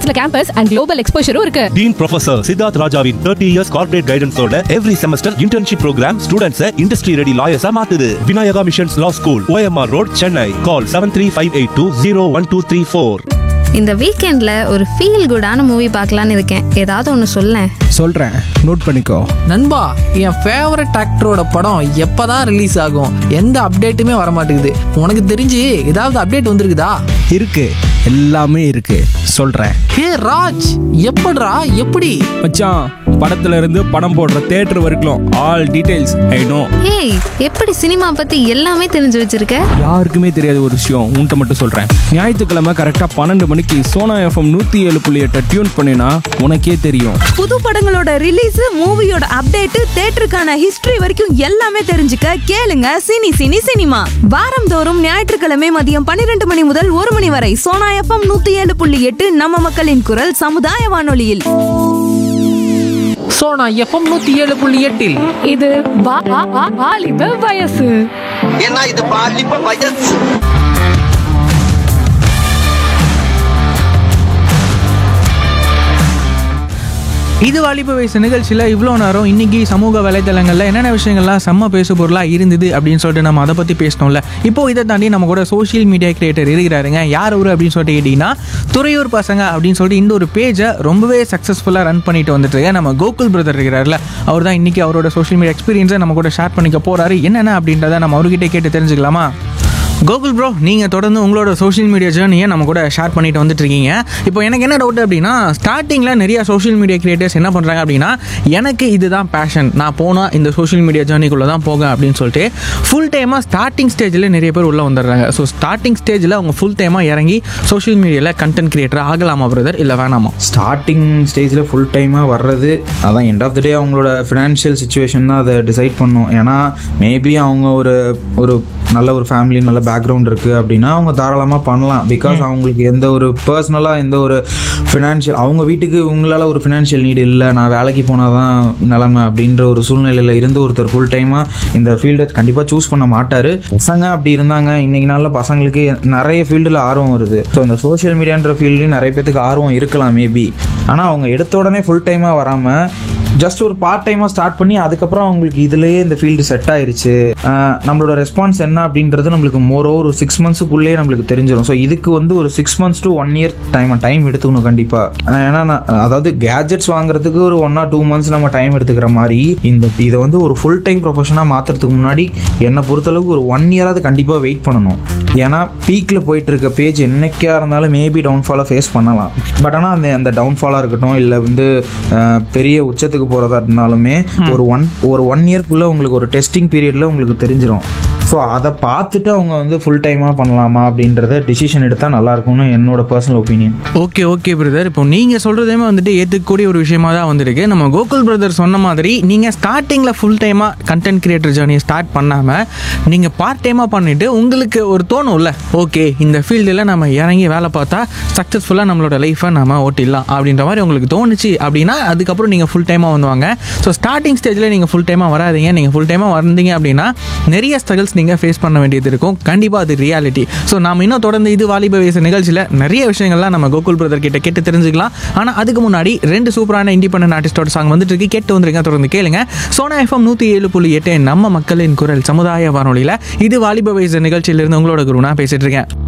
இயர்ஸ்ல campus and global எக்ஸ்போஷரும் இருக்கு dean professor Siddharth ராஜாவின் தேர்ட்டி இயர்ஸ் கார்பரேட் கைடன்ஸோட every semester internship programme students industry ready லாயர்ஸா மாத்துது Vinayaka Missions law school OMR road Chennai call seven three five eight two zero one two three four இந்த வீக்கெண்ட்ல ஒரு feel குடான movie பார்க்கலான்னு இருக்கேன் ஏதாவது ஒன்று சொல்லேன் சொல்கிறேன் நோட் பண்ணிக்கோ நண்பா என் ஃபேவரட் ஆக்டரோட படம் எப்பதான் ரிலீஸ் ஆகும் எந்த அப்டேட்டுமே வர மாட்டேங்குது உனக்கு தெரிஞ்சு ஏதாவது அப்டேட் வந்திருக்குதா இருக்கு எல்லாமே இருக்கு சொல்கிறேன் ஹே ராஜ் எப்படிடா எப்படி மச்சான் படத்துல இருந்து படம் போடுற தேட்டர் வரைக்கும் ஆல் டீடைல்ஸ் ஐ நோ ஏய் எப்படி சினிமா பத்தி எல்லாமே தெரிஞ்சு வச்சிருக்க யாருக்குமே தெரியாத ஒரு விஷயம் உன்கிட்ட மட்டும் சொல்றேன் ஞாயிற்றுக்கிழமை கரெக்டா பன்னெண்டு மணிக்கு சோனா எஃப்எம் நூத்தி ஏழு புள்ளி எட்டை டியூன் பண்ணினா உனக்கே தெரியும் புது படங்களோட ரிலீஸ் மூவியோட அப்டேட் தேட்டருக்கான ஹிஸ்டரி வரைக்கும் எல்லாமே தெரிஞ்சுக்க கேளுங்க சினி சினி சினிமா வாரந்தோறும் ஞாயிற்றுக்கிழமை மதியம் பன்னிரண்டு மணி முதல் ஒரு மணி வரை சோனா எஃப்எம் நூத்தி ஏழு புள்ளி எட்டு நம்ம மக்களின் குரல் சமுதாய வானொலியில் சோனா எஃப்எம் நூத்தி ஏழு புள்ளி எட்டில் இது வா- வா- வா- வாலிப வயசு ஏன்னா இது பாலிப்ப வயசு இது வாலிப வயசு நிகழ்ச்சியில் இவ்வளோ நேரம் இன்னைக்கு சமூக வலைத்தளங்களில் என்னென்ன விஷயங்கள்லாம் செம்ம பேசு பொருளாக இருந்தது அப்படின்னு சொல்லிட்டு நம்ம அதை பற்றி பேசணும்ல இப்போ இதை தாண்டி நம்ம கூட சோஷியல் மீடியா கிரியேட்டர் இருக்கிறாருங்க யார் அவர் அப்படின்னு சொல்லிட்டு கேட்டிங்கன்னா துறையூர் பசங்க அப்படின்னு சொல்லிட்டு இந்த ஒரு பேஜை ரொம்பவே சக்ஸஸ்ஃபுல்லாக ரன் பண்ணிட்டு வந்துட்டு இருக்க நம்ம கோகுல் பிரதர் இருக்கிறார்ல அவர் தான் இன்னைக்கு அவரோட சோஷியல் மீடியா எக்ஸ்பீரியன்ஸை நம்ம கூட ஷேர் பண்ணிக்க போறாரு என்னென்ன அப்படின்றத நம்ம அவர்கிட்ட கேட்டு தெரிஞ்சுக்கலாமா கோகுல் ப்ரோ நீங்கள் தொடர்ந்து உங்களோட சோஷியல் மீடியா ஜேர்னியை நம்ம கூட ஷேர் பண்ணிட்டு வந்துட்டு இருக்கீங்க இப்போ எனக்கு என்ன டவுட் அப்படின்னா ஸ்டார்டிங்கில் நிறைய சோஷியல் மீடியா கிரியேட்டர்ஸ் என்ன பண்ணுறாங்க அப்படின்னா எனக்கு இதுதான் பேஷன் நான் போனால் இந்த சோஷியல் மீடியா ஜேர்னிக்குள்ளே தான் போக அப்படின்னு சொல்லிட்டு ஃபுல் டைமாக ஸ்டார்டிங் ஸ்டேஜில் நிறைய பேர் உள்ளே வந்துடுறாங்க ஸோ ஸ்டார்டிங் ஸ்டேஜில் அவங்க ஃபுல் டைமாக இறங்கி சோஷியல் மீடியாவில் கண்டென்ட் கிரியேட்டர் ஆகலாமா பிரதர் இல்லை வேணாமா ஸ்டார்டிங் ஸ்டேஜில் ஃபுல் டைமாக வர்றது அதான் எண்ட் ஆஃப் த டே அவங்களோட ஃபினான்ஷியல் சுச்சுவேஷன் தான் அதை டிசைட் பண்ணும் ஏன்னா மேபி அவங்க ஒரு ஒரு நல்ல ஒரு ஃபேமிலி நல்ல பேக்ரவுண்ட் இருக்குது அப்படின்னா அவங்க தாராளமாக பண்ணலாம் பிகாஸ் அவங்களுக்கு எந்த ஒரு பர்சனலாக எந்த ஒரு ஃபினான்ஷியல் அவங்க வீட்டுக்கு உங்களால் ஒரு ஃபினான்ஷியல் நீடு இல்லை நான் வேலைக்கு போனால் தான் நிலமை அப்படின்ற ஒரு சூழ்நிலையில் இருந்து ஒருத்தர் ஃபுல் டைமாக இந்த ஃபீல்டை கண்டிப்பாக சூஸ் பண்ண மாட்டார் பசங்க அப்படி இருந்தாங்க இன்னைக்கு நாளில் பசங்களுக்கு நிறைய ஃபீல்டில் ஆர்வம் வருது ஸோ இந்த சோஷியல் மீடியான்ற ஃபீல்ட்லேயும் நிறைய பேத்துக்கு ஆர்வம் இருக்கலாம் மேபி ஆனால் அவங்க எடுத்த உடனே ஃபுல் டைமாக வராமல் ஜஸ்ட் ஒரு பார்ட் டைமாக ஸ்டார்ட் பண்ணி அதுக்கப்புறம் அவங்களுக்கு இதுலேயே இந்த ஃபீல்டு செட் ஆயிருச்சு ஆஹ் நம்மளோட ரெஸ்பான்ஸ் என்ன அப்படின்றது நம்மளுக்கு மோர் ஒரு சிக்ஸ் மந்த்ஸுக்குள்ளேயே நம்மளுக்கு தெரிஞ்சிடும் ஸோ இதுக்கு வந்து ஒரு six months to one year time time எடுத்துக்கணும் கண்டிப்பாக ஏன்னா நான் அதாவது கேஜெட்ஸ் வாங்குறதுக்கு ஒரு ஒன் ஆர் டூ மந்த்ஸ் நம்ம டைம் எடுத்துக்கிற மாதிரி இந்த இதை வந்து ஒரு ஃபுல் டைம் ப்ரொஃபஷனாக மாற்றுறதுக்கு முன்னாடி என்னை பொறுத்தளவுக்கு ஒரு ஒன் இயராவது கண்டிப்பாக வெயிட் பண்ணணும் ஏன்னா பீக்கில் போயிட்டு இருக்க பேஜ் என்னைக்கா இருந்தாலும் மேபி டவுன்ஃபாலை ஃபேஸ் பண்ணலாம் பட் ஆனால் அந்த அந்த டவுன்ஃபாலாக இருக்கட்டும் இல்லை வந்து அஹ், பெரிய உச்சத்துக்கு போகிறதா இருந்தாலுமே ஒரு ஒன் ஒரு ஒன் இயர்க்குள்ளே உங்களுக்கு ஒரு டெஸ்டிங் பீரியடில் உங்களுக்கு தெரிஞ்சிடும் ஸோ அதை பார்த்துட்டு அவங்க வந்து ஃபுல் டைமாக பண்ணலாமா அப்படின்றத டிசிஷன் எடுத்தால் நல்லா இருக்கும்னு என்னோட personal opinion okay okay brother இப்போ நீங்கள் சொல்கிறதுமே வந்துட்டு ஏற்றுக்கக்கூடிய ஒரு விஷயமா தான் வந்திருக்கு நம்ம கோகுல் பிரதர் சொன்ன மாதிரி நீங்கள் ஸ்டார்டிங்கில் ஃபுல் டைமாக கண்டென்ட் கிரியேட்டர் ஜேர்னியை ஸ்டார்ட் பண்ணாமல் நீங்கள் பார்ட் டைமாக பண்ணிவிட்டு உங்களுக்கு ஒரு தோணும்ல ஓகே இந்த ஃபீல்டில் நம்ம இறங்கி வேலை பார்த்தா சக்ஸஸ்ஃபுல்லாக நம்மளோட லைஃப்பை நம்ம ஓட்டிடலாம் அப்படின்ற மாதிரி உங்களுக்கு தோணுச்சு அப்படின்னா அதுக்கப்புறம் நீங்கள் ஃபுல் டைமாக வந்துவாங்க ஸோ ஸ்டார்டிங் ஸ்டேஜில் நீங்கள் ஃபுல் டைமாக வராதீங்க நீங்கள் ஃபுல் டைமாக வந்தீங்க அப்படின்னா நிறைய ஸ்ட்ரகிள்ஸ் நீங்கள் ஃபேஸ் பண்ண வேண்டியது இருக்கும் கண்டிப்பாக அது ரியாலிட்டி ஸோ நாம இன்னும் தொடர்ந்து இது வாலிப வயசு நிகழ்ச்சியில் நிறைய விஷயங்கள்லாம் நம்ம கோகுல் பிரதர் கிட்ட கேட்டு தெரிஞ்சுக்கலாம் ஆனால் அதுக்கு முன்னாடி ரெண்டு சூப்பரான இண்டிபெண்டன்ட் ஆர்டிஸ்டோட சாங் வந்துட்டு இருக்கு கேட்டு வந்துருங்க தொடர்ந்து கேளுங்க சோனா எஃப்எம் நூற்றி ஏழு புள்ளி எட்டு நம்ம மக்களின் குரல் சமுதாய வானொலியில் இது வாலிப வயசு நிகழ்ச்சியிலிருந்து உங்களோட குரு நான் பேசிட்டு இருக்கேன்